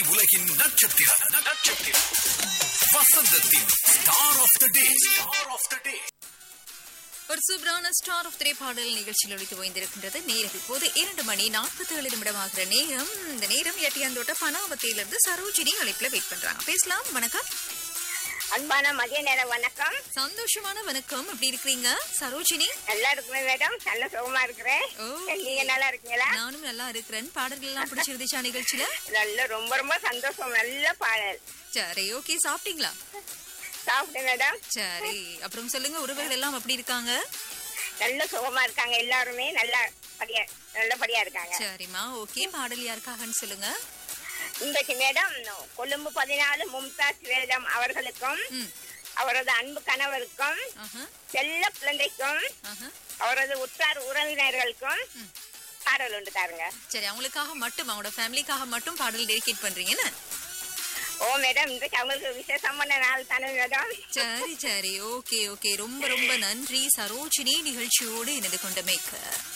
உலகின் நட்சத்திரம் நட்சத்திரம் வசந்தத்தின் star of the day star of the day ஒரு சூப்பரான ஸ்டார் ஆஃப் திரைப்பாடல் நிகழ்ச்சியில் ஒழித்து ஓய்ந்திருக்கின்றது நேரம் இப்போது இரண்டு மணி நாற்பத்தி ஏழு நிமிடமாகிற நேரம் இந்த நேரம் எட்டியாந்தோட்ட பனாவத்திலிருந்து சரோஜினி அழைப்புல வெயிட் பண்றாங்க பேசலாம் வணக்கம் அன்பான மதிய நேர வணக்கம் சந்தோஷமான வணக்கம் எப்படி இருக்கிறீங்க சரோஜினி நல்லா இருக்குமே மேடம் நல்ல சுகமா இருக்கிறேன் ஓ. நீங்க நல்லா இருக்கீங்களா நானும் நல்லா இருக்கிறேன் பாடல்கள் எல்லாம் பிடிச்சிருந்துச்சா நிகழ்ச்சியில நல்ல ரொம்ப ரொம்ப சந்தோஷம் நல்ல பாடல் சரி ஓகே சாப்பிட்டீங்களா சாப்பிட்டேன் மேடம் சரி அப்புறம் சொல்லுங்க உறவுகள் எல்லாம் எப்படி இருக்காங்க நல்ல சுகமா இருக்காங்க எல்லாருமே நல்லா படியா நல்லபடியா இருக்காங்க சரிம்மா ஓகே பாடல் யாருக்காகன்னு சொல்லுங்க இன்றைக்கு மேடம் கொழும்பு பதினாலு மும்தாஜ் வேதம் அவர்களுக்கும் ம் அவரது அன்பு கணவருக்கும் ஆஹா செல்ல குழந்தைக்கும் ஆஹா அவரது உற்றார் உறவினர்களுக்கும் பாடல் உண்டு தாருங்க சரி அவங்களுக்காக மட்டும் அவங்களோட ஃபேமிலிக்காக மட்டும் பாடல் டெடிகேட் பண்றீங்கன்னு ஓ மேடம் இன்றைக்கு அவங்களுக்கு விசேஷமான நாள் தானே மேடம் சரி சரி ஓகே ஓகே ரொம்ப ரொம்ப நன்றி சரோஜினி நிகழ்ச்சியோடு இணைந்து கொண்டமைக்கு